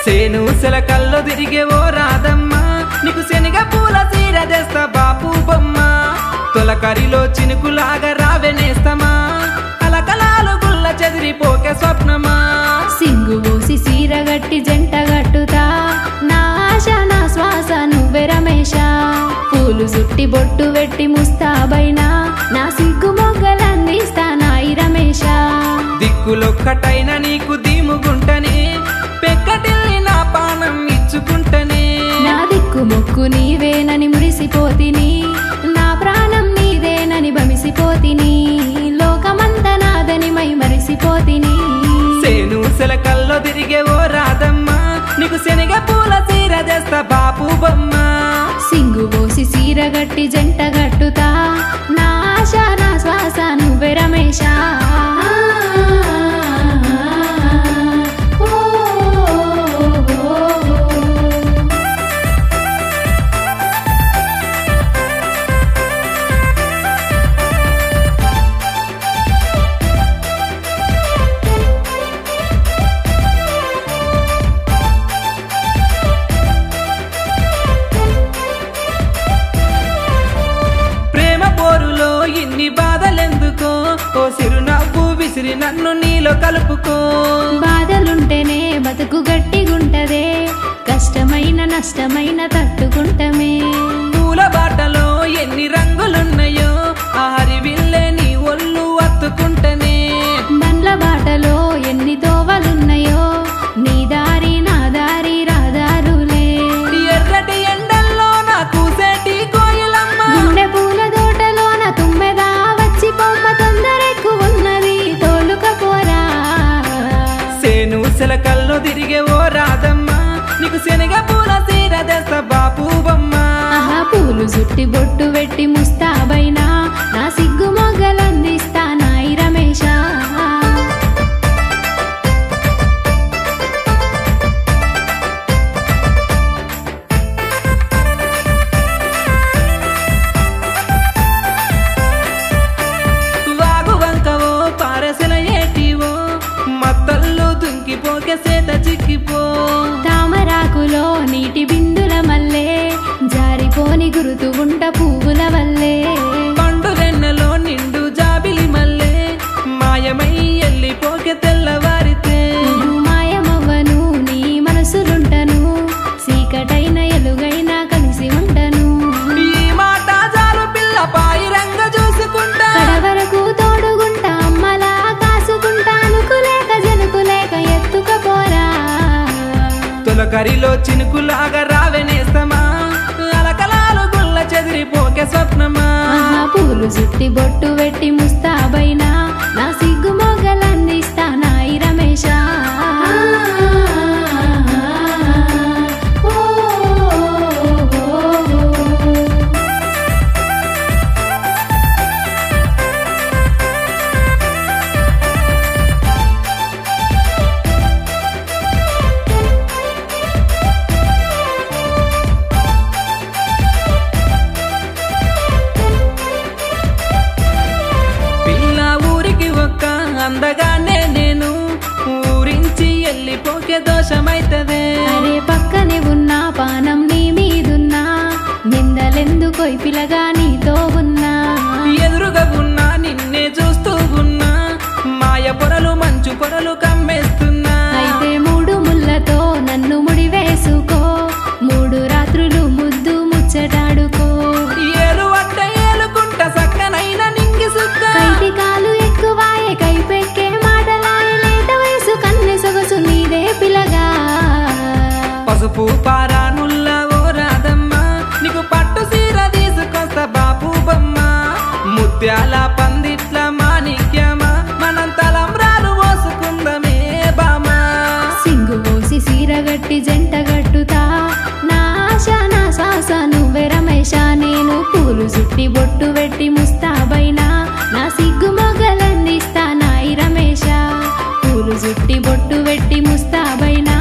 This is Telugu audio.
సేను సెలకల్లో తిరిగే ఓ రాదమ్మ నీకు శనగ పూల చీర తెస్తా బాపు బొమ్మ తొలకరిలో చినుకులాగా రావెనేస్తమా కలకలాలు గుల్ల చెదిరిపోకే స్వప్నమా సింగు పోసి సీరగట్టి జంట గట్టుతా నా ఆశ నా శ్వాస నువ్వే రమేష పూలు సుట్టి బొట్టు పెట్టి ముస్తాబైనా నా సిగ్గు మొగ్గలందిస్తా నాయి రమేష దిక్కులొక్కటైన నీకు దీముగుంటనే పెక్కటిల్లి నా పానం ఇచ్చుకుంటనే నా దిక్కు మొక్కు నీవేనని మురిసిపోతిని నా ప్రాణం నీదేనని భమిసిపోతిని లోకమంతా నాదని మై మరిసిపోతిని సేను సెలకల్లో తిరిగే ఓ రాదమ్మ నీకు శనగ పూల చీర తెస్తా బాపు బొమ్మ సింగు పోసి సీరగట్టి జంట గట్టుతా నా ఆశ నా శ్వాస నువ్వే రమేష ప్రేమ పోరులో ఇన్ని బాధలెందుకో ఓ సిరునవ్వు విసిరి నన్ను నీలో కలుపుకో బాధలుంటేనే బతుకు గట్టిగుంటదే కష్టమైన నష్టమైన తట్టుకుంటమే పూల బాటలో ఎన్ని రంగులున్నాయో ఆ హరివిల్లే నీ ఒళ్ళు అత్తుకుంటనే బండ్ల బాటలో ఎన్ని తోవలున్నాయో నీ దారి నా దారి రాదారులే ఎర్రటి ఎండల్లో నా కూసేటి కోయిలమ్మ గుండె పూల తోటలోన తుమ్మెదా వచ్చి పొమ్మ తొందరెక్కువున్నది తోలుకపోరా సేను సెలకల్లో తిరిగే ఓ రాదమ్మ నీకు శనగ పూల చీర తెస్తా బాపు బొమ్మ ఆహా పూలు సుట్టి బొట్టు పెట్టి ముస్తాబైనా నా సిగ్గు మొగ్గలందిస్తా నాయి రమేష వాగు వంకవో పారసెల ఏటివో మత్తల్లో దుంకిపోకే సేత చిక్కిపో తామరాకులో నీటి బిందుల మల్లే జారిపోని గురుతు గుంట పువ్వుల వల్లే పండు వెన్నెలో నిండు జాబిలి మల్లే మాయమై ఎల్లిపోకే తెల్లవారితే నువ్వు మాయమవ్వను నీ మనసులుంటను సీకటైన ఎలుగైనా కలిసి ఉంటను ఈ మాట జాలు పిల్ల పాయిరంగ చూసుకుంటా కడవరకు తోడుగుంటా అమ్మలా కాసుకుంటా అనుకులేక జనుకులేక ఎత్తుకపోరా తొలకరిలో చినుకులాగా రావెనేస్తమా అలకలాలు గుల్ల చెదిరిపోకే స్వప్నమా ఆహా పూలు చుట్టి బొట్టు పెట్టి ముస్తాబైనా నా సిగ్గు మొగ్గలందిస్తా నాయి రమేష ఓ, ఓ, ఓ. పిల్ల ఊరికి ఒక్క అందగానే నేను ఊరించి ఎల్లిపోకే దోషమైతదే అరే పక్కనే ఉన్నా పానం నీ మీదున్నా నిందలెందుకోయ్ పిలగా నీతో ఉన్నా ఎదురుగా ఉన్నా నిన్నే చూస్తూ ఉన్నా మాయ పొరలు మంచు పొరలు కమ్మేస్తున్నా అయితే మూడు ముళ్ళతో నన్ను ముడివేసుకో మూడు రాత్రులు ముద్దు ముచ్చటాడుకో ఏలు అట్ట ఏలుకుంట సక్కనైన నింగి సుక్క కైటి కాలు ఎక్కువాయే కైపెక్కే మాటలాయ లేత వయసు కన్నె సొగసు నీదే పిలగా పసుపు పారానుల్లా ఓ రాదమ్మ నీకు పట్టు సీర తీసుకొస్తా బాపు బొమ్మ ముత్యాల పందిట్ల మాణిక్యమా మనం తలంబ్రాలు పోసుకుందమే బామా సింగు పోసి సీరగట్టి జంట గట్టుతా నా ఆశ నా శ్వాస నువ్వే రమేష నేను పూలు సుట్టి బొట్టు పెట్టి ముస్తాబైనా నా సిగ్గు మొగ్గలందిస్తా నాయి రమేష పూలు సుట్టి బొట్టు పెట్టి ముస్తాబైనా